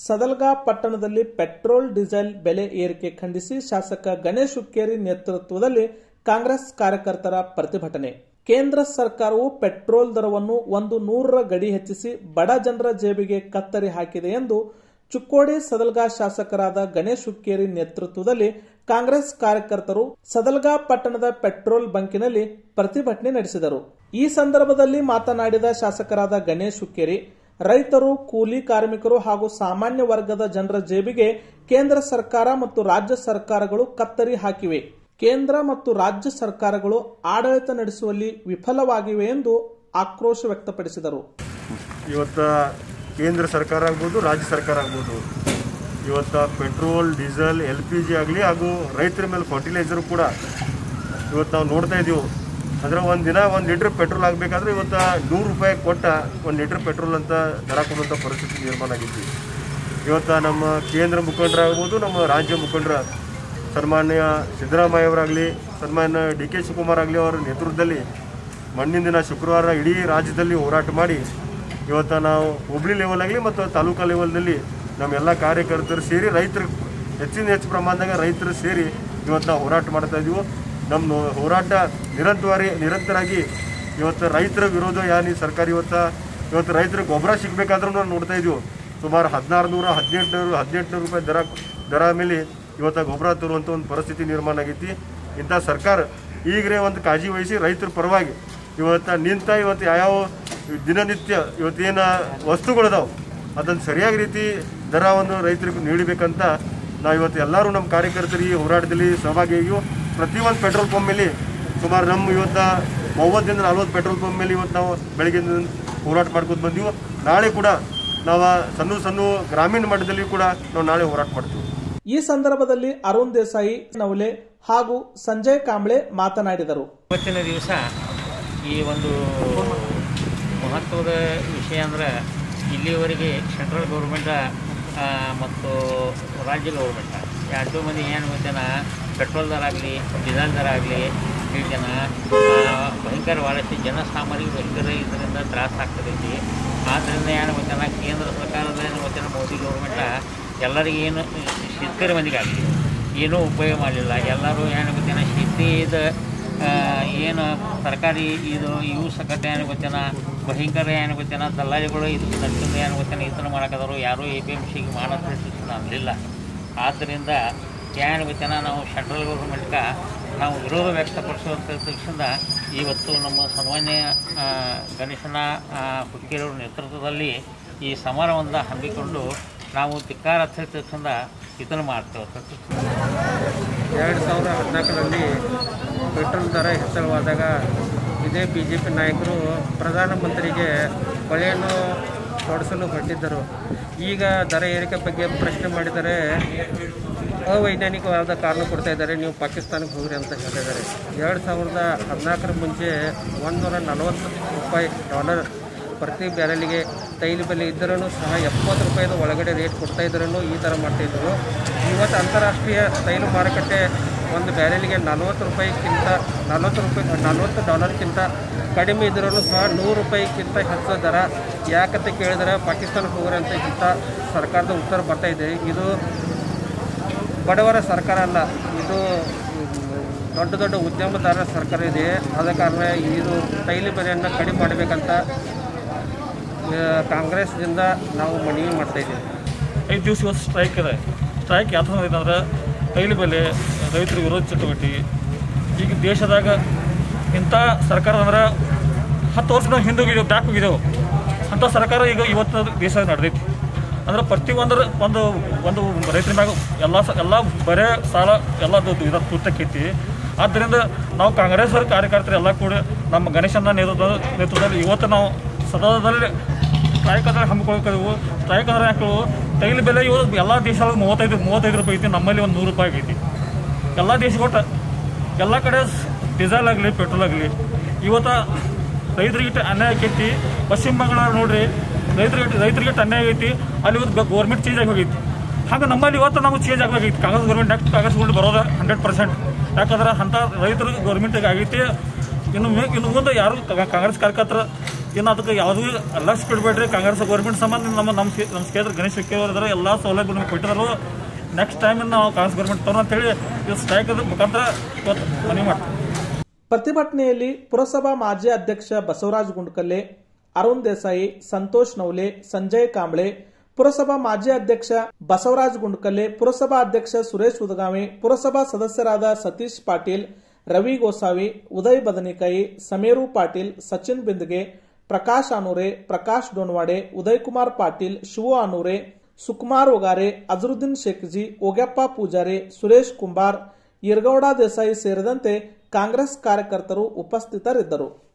ಸದಲ್ಗಾ ಪಟ್ಟಣದಲ್ಲಿ petrol diesel ಬೆಲೆ ಏರಿಕೆ ಖಂಡಿಸಿ ಶಾಸಕ ಗಣೇಶ್ ಹುಕ್ಕೇರಿ ನೇತೃತ್ವದಲ್ಲಿ ಕಾಂಗ್ರೆಸ್ ಕಾರ್ಯಕರ್ತರ ಪ್ರತಿಭಟನೆ ಕೇಂದ್ರ ಸರ್ಕಾರವು ಪೆಟ್ರೋಲ್ ದರವನ್ನು ಒಂದು ನೂರರ ಗಡಿ ಹೆಚ್ಚಿಸಿ ಬಡ ಜನರ ಜೇಬಿಗೆ ಕತ್ತರಿ ಹಾಕಿದೆ ಎಂದು ಚುಕ್ಕೋಡಿ ಸದಲ್ಗಾ ಶಾಸಕರಾದ ಗಣೇಶ್ ಹುಕ್ಕೇರಿ ನೇತೃತ್ವದಲ್ಲಿ ಕಾಂಗ್ರೆಸ್ ಕಾರ್ಯಕರ್ತರು ಸದಲ್ಗಾ ಪಟ್ಟಣದ ಪೆಟ್ರೋಲ್ ಬಂಕಿನಲ್ಲಿ ಪ್ರತಿಭಟನೆ ನಡೆಸಿದರು ಈ ಸಂದರ್ಭದಲ್ಲಿ ಮಾತನಾಡಿದ ಶಾಸಕರಾದ ಗಣೇಶ್ ಹುಕ್ಕೇರಿ ರೈತರು ಕೂಲಿ ಕಾರ್ಮಿಕರು ಹಾಗೂ ಸಾಮಾನ್ಯ ವರ್ಗದ ಜನರ ಜೇಬಿಗೆ ಕೇಂದ್ರ ಸರ್ಕಾರ ಮತ್ತು ರಾಜ್ಯ ಸರ್ಕಾರಗಳು ಕತ್ತರಿ ಹಾಕಿವೆ ಕೇಂದ್ರ ಮತ್ತು ರಾಜ್ಯ ಸರ್ಕಾರಗಳು ಆಡಳಿತ ನಡೆಸುವಲ್ಲಿ ವಿಫಲವಾಗಿವೆ ಎಂದು ಆಕ್ರೋಶ ವ್ಯಕ್ತಪಡಿಸಿದರು ಇವತ್ತ ಕೇಂದ್ರ ಸರ್ಕಾರ ಆಗ್ಬೋದು ರಾಜ್ಯ ಸರ್ಕಾರ ಆಗ್ಬೋದು ಇವತ್ತ petrol diesel L P G ಆಗಲಿ ಹಾಗೂ ರೈತರ ಮೇಲೆ ಫರ್ಟಿಲೈಸರ್ ಕೂಡ ಇವತ್ತು ನಾವು ನೋಡ್ತಾ ಇದ್ದೀವಿ ಅಂದರೆ ಒಂದು ದಿನ ಒಂದು ಲೀಟ್ರ್ ಪೆಟ್ರೋಲ್ ಆಗಬೇಕಾದ್ರೆ ಇವತ್ತು ನೂರು ರೂಪಾಯಿ ಕೊಟ್ಟ ಒಂದು ಲೀಟ್ರ್ ಪೆಟ್ರೋಲ್ ಅಂತ ದರ ಕೊಡುವಂಥ ಪರಿಸ್ಥಿತಿ ನಿರ್ಮಾಣ ಆಗಿತ್ತು ಇವತ್ತು ನಮ್ಮ ಕೇಂದ್ರ ಮುಖಂಡರಾಗ್ಬೋದು ನಮ್ಮ ರಾಜ್ಯ ಮುಖಂಡರ ಸನ್ಮಾನ್ಯ ಸಿದ್ದರಾಮಯ್ಯ ಅವರಾಗಲಿ ಸನ್ಮಾನ್ಯ ಡಿ ಕೆ ಶಿವಕುಮಾರ್ ಆಗಲಿ ಅವರ ನೇತೃತ್ವದಲ್ಲಿ ಮಣ್ಣಿನ ದಿನ ಶುಕ್ರವಾರ ಇಡೀ ರಾಜ್ಯದಲ್ಲಿ ಹೋರಾಟ ಮಾಡಿ ಇವತ್ತು ನಾವು ಹುಬ್ಳಿ ಲೆವೆಲ್ ಆಗಲಿ ಮತ್ತು ತಾಲೂಕಾ ಲೆವೆಲ್ನಲ್ಲಿ ನಮ್ಮೆಲ್ಲ ಕಾರ್ಯಕರ್ತರು ಸೇರಿ ರೈತರು ಹೆಚ್ಚಿನ ಹೆಚ್ಚು ಪ್ರಮಾಣದಾಗ ರೈತರು ಸೇರಿ ಇವತ್ತು ನಾವು ಹೋರಾಟ ಮಾಡ್ತಾ ಇದ್ದೀವಿ ನಮ್ಮ ಹೋರಾಟ ನಿರಂತರವಾಗಿ ನಿರಂತರಾಗಿ ಇವತ್ತು ರೈತರ ವಿರೋಧ ಯಾನಿ ಸರ್ಕಾರ ಇವತ್ತು ಇವತ್ತು ರೈತರಿಗೆ ಗೊಬ್ಬರ ಸಿಗಬೇಕಾದ್ರೂ ನಾವು ನೋಡ್ತಾ ಇದ್ದೀವಿ ಸುಮಾರು ಹದಿನಾರು ನೂರ ಹದಿನೆಂಟುನೂರು ಹದಿನೆಂಟುನೂರು ರೂಪಾಯಿ ದರ ದರ ಮೇಲೆ ಇವತ್ತು ಗೊಬ್ಬರ ತರುವಂಥ ಒಂದು ಪರಿಸ್ಥಿತಿ ನಿರ್ಮಾಣ ಆಗೈತಿ ಇಂಥ ಸರ್ಕಾರ ಈಗಲೇ ಒಂದು ಕಾಳಜಿ ವಹಿಸಿ ರೈತರ ಪರವಾಗಿ ಇವತ್ತು ನಿಂತ ಇವತ್ತು ಯಾವ್ಯಾವ ದಿನನಿತ್ಯ ಇವತ್ತೇನು ವಸ್ತುಗಳಿದಾವೆ ಅದನ್ನು ಸರಿಯಾಗಿ ರೀತಿ ದರವನ್ನು ರೈತರಿಗೆ ನೀಡಬೇಕಂತ ನಾವು ಇವತ್ತು ಎಲ್ಲರೂ ನಮ್ಮ ಕಾರ್ಯಕರ್ತರು ಈ ಹೋರಾಟದಲ್ಲಿ ಸಹಭಾಗಿಯಾಗಿಯೂ ಪ್ರತಿಯೊಂದು ಪೆಟ್ರೋಲ್ ಪಂಪ್ ಮೇಲೆ ಸುಮಾರು ನಮ್ಮ ಇವತ್ತು ಮೂವತ್ತರಿಂದ ನಲ್ವತ್ತು ಪೆಟ್ರೋಲ್ ಪಂಪ್ ಮೇಲೆ ಇವತ್ತು ನಾವು ಬೆಳಗ್ಗೆ ಹೋರಾಟ ಮಾಡ್ಕೊಂಡು ಬಂದೀವಿ ನಾಳೆ ಕೂಡ ನಾವು ಸಣ್ಣ ಸಣ್ಣ ಗ್ರಾಮೀಣ ಮಟ್ಟದಲ್ಲಿ ಕೂಡ ನಾವು ನಾಳೆ ಹೋರಾಟ ಮಾಡ್ತೀವಿ ಈ ಸಂದರ್ಭದಲ್ಲಿ ಅರುಣ್ ದೇಸಾಯಿ ನವಲೆ ಹಾಗೂ ಸಂಜಯ್ ಕಾಂಬ್ಳೆ ಮಾತನಾಡಿದರು ಇವತ್ತಿನ ದಿವಸ ಈ ಒಂದು ಮಹತ್ವದ ವಿಷಯ ಅಂದ್ರೆ ಇಲ್ಲಿವರೆಗೆ ಸೆಂಟ್ರಲ್ ಗೌರ್ಮೆಂಟ ಮತ್ತು ರಾಜ್ಯ ಗೌರ್ಮೆಂಟ ಎರಡು ಮಂದಿ ಏನು ಗೊತ್ತೇನ ಪೆಟ್ರೋಲ್ ದರ ಆಗಲಿ ಡೀಸೆಲ್ ದರ ಆಗಲಿ ಜನ ಭಯಂಕರವಾದಷ್ಟು ಜನಸಾಮಾನ್ಯರಿಗೆ ಭಯಂಕರ ಇದರಿಂದ ತ್ರಾಸ ಆಗ್ತದೈತಿ ಆದ್ದರಿಂದ ಏನು ಗೊತ್ತೇನ ಕೇಂದ್ರ ಸರ್ಕಾರದ ಏನು ಗೊತ್ತೇನ ಮೋದಿ ಗೌರ್ಮೆಂಟ ಎಲ್ಲರಿಗೆ ಏನು ಶೇತಕರಿ ಮಂದಿಗಾಗಲಿ ಏನೂ ಉಪಯೋಗ ಮಾಡಲಿಲ್ಲ ಎಲ್ಲರೂ ಏನು ಗೊತ್ತೇನ ಶೀತಿದ ಏನು ಸರ್ಕಾರಿ ಇದು ಇವು ಸಕಟ ಏನು ಗೊತ್ತೇನ ಭಯಂಕರ ಏನು ಗೊತ್ತೇನ ದಲ್ಲಾಳಿಗಳು ಇದು ನಡ್ಕೊಂಡು ಏನು ಗೊತ್ತೇನ ಇದನ್ನು ಮಾಡಕ್ಕದರು ಯಾರೂ ಎ ಪಿ ಎಮ್ ಸಿಗೆ ಮಾಡೋದು ಅನ್ನಲಿಲ್ಲ ಆದ್ದರಿಂದ ಏನು ಗೊತ್ತೇನ ನಾವು ಸೆಂಟ್ರಲ್ ಗೌರ್ಮೆಂಟ್ಗೆ ನಾವು ವಿರೋಧ ವ್ಯಕ್ತಪಡಿಸುವಂಥ ತಕ್ಷಣ ಇವತ್ತು ನಮ್ಮ ಸಾಮಾನ್ಯ ಆ, ಗಣೇಶನ ಆ, ಹುಕ್ಕೇರವ್ರ ನೇತೃತ್ವದಲ್ಲಿ ಈ ಸಮಾರಂಭವನ್ನು ಹಮ್ಮಿಕೊಂಡು ನಾವು ಧಿಕ್ಕಾರ ತಕ್ಷಣ ಇದನ್ನು ಮಾಡ್ತೇವೆ ಎರಡು ಸಾವಿರ ಹದಿನಾಲ್ಕರಲ್ಲಿ ಪೆಟ್ರೋಲ್ ದರ ಹೆಚ್ಚಳವಾದಾಗ ಇದೇ ಬಿ ಜೆ ಪಿ ನಾಯಕರು ಪ್ರಧಾನಮಂತ್ರಿಗೆ ಹೊಳೆಯನ್ನು ಹೊಡೆಸಲು ಹೊರಟಿದ್ದರು ಈಗ ದರ ಏರಿಕೆ ಬಗ್ಗೆ ಪ್ರಶ್ನೆ ಮಾಡಿದರೆ ಅವೈಜ್ಞಾನಿಕವಾದ ಕಾರಣ ಕೊಡ್ತಾ ಇದ್ದಾರೆ ನೀವು ಪಾಕಿಸ್ತಾನಕ್ಕೆ ಹೋಗ್ರಿ ಅಂತ ಹೇಳ್ತಿದ್ದಾರೆ ಎರಡು ಸಾವಿರದ ಹದಿನಾಲ್ಕರ ಮುಂಚೆ ಒಂದುನೂರ ನಲವತ್ತು ರೂಪಾಯಿ ಡಾಲರ್ ಪ್ರತಿ ಬ್ಯಾರಲಿಗೆ ತೈಲ ಬೆಲೆ ಇದ್ದರೂ ಸಹ ಎಪ್ಪತ್ತು ರೂಪಾಯಿದ ಒಳಗಡೆ ರೇಟ್ ಕೊಡ್ತಾ ಇದ್ರೂ ಈ ಥರ ಮಾಡ್ತಾಯಿದ್ರು ಇವತ್ತು ಅಂತಾರಾಷ್ಟ್ರೀಯ ತೈಲ ಮಾರುಕಟ್ಟೆ ಒಂದು ಬ್ಯಾರೆಲಿಗೆ ನಲ್ವತ್ತು ರೂಪಾಯಿಗಿಂತ ನಲ್ವತ್ತು ರೂಪಾಯಿ ನಲ್ವತ್ತು ಡಾಲರ್ಗಿಂತ ಕಡಿಮೆ ಇದ್ರೂ ಸಹ ನೂರು ರೂಪಾಯಿಗಿಂತ ಹೆಚ್ಚು ದರ ಯಾಕಂತ ಕೇಳಿದ್ರೆ ಪಾಕಿಸ್ತಾನಕ್ಕೆ ಹೋಗ್ರಿ ಅಂತ ಇಂಥ ಸರ್ಕಾರದ ಉತ್ತರ ಬರ್ತಾ ಇದೆ ಇದು ಬಡವರ ಸರ್ಕಾರ ಅಲ್ಲ ಇದು ದೊಡ್ಡ ದೊಡ್ಡ ಉದ್ಯಮದಾರರ ಸರ್ಕಾರ ಇದೆ ಆದ ಕಾರಣ ಇದು ತೈಲ ಬೆಲೆಯನ್ನು ಕಡಿಮೆ ಮಾಡಬೇಕಂತ ಆ, ಕಾಂಗ್ರೆಸ್ದಿಂದ ನಾವು ಮನವಿ ಮಾಡ್ತಾ ಇದ್ದೀವಿ ಐದು ದಿವಸ ಇವತ್ತು ಸ್ಟ್ರೈಕ್ ಇದೆ ಸ್ಟ್ರೈಕ್ ಯಾವ ಥರ ಅಂದ್ರೆ ತೈಲ ಬೆಲೆ ರೈತರ ವಿರೋಧ ಚಟುವಟಿಕೆ ಈಗ ದೇಶದಾಗ ಇಂಥ ಸರ್ಕಾರ ಅಂದ್ರೆ ಹತ್ತು ವರ್ಷದ ಹಿಂದೆ ಹೋಗಿದ್ದೆವು ಬ್ಯಾಕ್ ಹೋಗಿದ್ದೆವು ಅಂಥ ಸರ್ಕಾರ ಈಗ ಇವತ್ತು ದೇಶ ನಡೆದೈತಿ ಅಂದ್ರೆ ಪ್ರತಿಯೊಂದರ ಒಂದು ಒಂದು ರೈತರ ಮ್ಯಾಗ ಎಲ್ಲ ಸ ಎಲ್ಲ ಬರೇ ಸಾಲ ಎಲ್ಲ ಇದು ತುರ್ತಕ್ಕೈತಿ ಆದ್ದರಿಂದ ನಾವು ಕಾಂಗ್ರೆಸ್ ಕಾರ್ಯಕರ್ತರು ಎಲ್ಲ ಕೂಡ ನಮ್ಮ ಗಣೇಶನ ನೇತೃತ್ವ ನೇತೃತ್ವದಲ್ಲಿ ಇವತ್ತು ನಾವು ಸದನದಲ್ಲಿ ಸ್ಟ್ರೈಕ್ ಅಂದ್ರೆ ಹಮ್ಮಿಕೊಳ್ಬೇಕು ಸ್ಟ್ರೈಕ್ ಅಂದ್ರೆ ಯಾಕೆ ತೈಲ ಬೆಲೆ ಇವತ್ತು ಎಲ್ಲ ದೇಶದಾಗ ಮೂವತ್ತೈದು ಮೂವತ್ತೈದು ರೂಪಾಯಿ ಐತಿ ನಮ್ಮಲ್ಲಿ ಒಂದು ನೂರು ರೂಪಾಯಿ ಆಗೈತಿ ಎಲ್ಲ ದೇಶಗೊಟ್ಟು ಎಲ್ಲ ಕಡೆ ಡೀಸೆಲ್ ಆಗಲಿ ಪೆಟ್ರೋಲ್ ಆಗಲಿ ಇವತ್ತು ರೈತರಿಗೆ ಇಟ್ಟು ಅನ್ಯಾಯ ಆಕೈತಿ ಪಶ್ಚಿಮ ಬಂಗಾಳ ನೋಡ್ರಿ ರೈತರಿಗೆ ರೈತರಿಗೆ ಇಟ್ಟು ಅನ್ಯಾಯ ಆಗೈತಿ ಅಲ್ಲಿ ಇವತ್ತು ಗೌರ್ಮೆಂಟ್ ಚೇಂಜ್ ಆಗಿ ಹೋಗೈತಿ ಹಾಗೆ ನಮ್ಮಲ್ಲಿ ಇವತ್ತು ನಾವು ಚೇಂಜ್ ಆಗಬೇಕೈತಿ ಕಾಂಗ್ರೆಸ್ ಗೌರ್ಮೆಂಟ್ ಯಾಕೆ ಕಾಂಗ್ರೆಸ್ ಗೌರ್ಮೆಂಟ್ ಬರೋದು ಹಂಡ್ರೆಡ್ ಪರ್ಸೆಂಟ್ ಯಾಕಂದ್ರೆ ಅಂಥ ರೈತರಿಗೆ ಗೌರ್ಮೆಂಟಿಗೆ ಆಗೈತಿ ಇನ್ನು ಮೇ- ಇನ್ನು ಮುಂದೆ ಯಾರು ಕಾಂಗ್ರೆಸ್ ಕಾರ್ಯಕರ್ತರ ಇನ್ನು ಅದಕ್ಕೆ ಯಾವುದೂ ಲಕ್ಷ ಕೊಡಬೇಡ್ರಿ ಕಾಂಗ್ರೆಸ್ ಗೌರ್ಮೆಂಟ್ ಸಂಬಂಧ ನಮ್ಮ ನಮ್ಮ ಕ್ಷೇ- ನಮ್ಮ ಕ್ಷೇತ್ರ ಗಣೇಶ್ ಇದ್ದಾರೆ ಎಲ್ಲ ಸೌಲಭ್ಯ ನಮಗೆ ಕೊಟ್ಟಿದ್ದಾರೆ ನೆಕ್ಸ್ಟ್ ಟೈಮ್ ನಾವು ಕಾಂಗ್ರೆಸ್ ಗೌರ್ಮೆಂಟ್ ತರೋಣ ಅಂತೇಳಿ ಇದು ಸ್ಟ್ರೈಕ್ ಮುಖಾಂತರ ಇವತ್ತು ಮನವಿ ಮಾಡ್ತೀವಿ ಪ್ರತಿಭಟನೆಯಲ್ಲಿ ಪುರಸಭಾ ಮಾಜಿ ಅಧ್ಯಕ್ಷ ಬಸವರಾಜ ಗುಂಡ್ಕಲ್ಲೆ ಅರುಣ್ ದೇಸಾಯಿ ಸಂತೋಷ್ ನವಲೆ ಸಂಜಯ್ ಕಾಂಬ್ಳೆ ಪುರಸಭಾ ಮಾಜಿ ಅಧ್ಯಕ್ಷ ಬಸವರಾಜ ಗುಂಡ್ಕಲ್ಲೆ ಪುರಸಭಾ ಅಧ್ಯಕ್ಷ ಸುರೇಶ್ ಉದಗಾಮಿ ಪುರಸಭಾ ಸದಸ್ಯರಾದ ಸತೀಶ್ ಪಾಟೀಲ್ ರವಿ ಗೋಸಾವಿ ಉದಯ್ ಬದನಿಕಾಯಿ ಸಮೀರು ಪಾಟೀಲ್ ಸಚಿನ್ ಬಿಂದಗೆ ಪ್ರಕಾಶ್ ಆನೂರೆ ಪ್ರಕಾಶ್ ಡೋನ್ವಾಡೆ ಉದಯ್ ಕುಮಾರ್ ಪಾಟೀಲ್ ಶಿವು ಆನೂರೆ ಸುಕುಮಾರ್ ಒಗಾರೆ ಅಜರುದ್ದೀನ್ ಶೇಖ್ಜಿ ಓಗ್ಯಪ್ಪ ಪೂಜಾರಿ ಸುರೇಶ್ ಕುಂಬಾರ್ ಯರ್ಗೌಡ ದೇಸಾಯಿ ಸೇರಿದಂತೆ ಕಾಂಗ್ರೆಸ್ ಕಾರ್ಯಕರ್ತರು ಉಪಸ್ಥಿತರಿದ್ದರು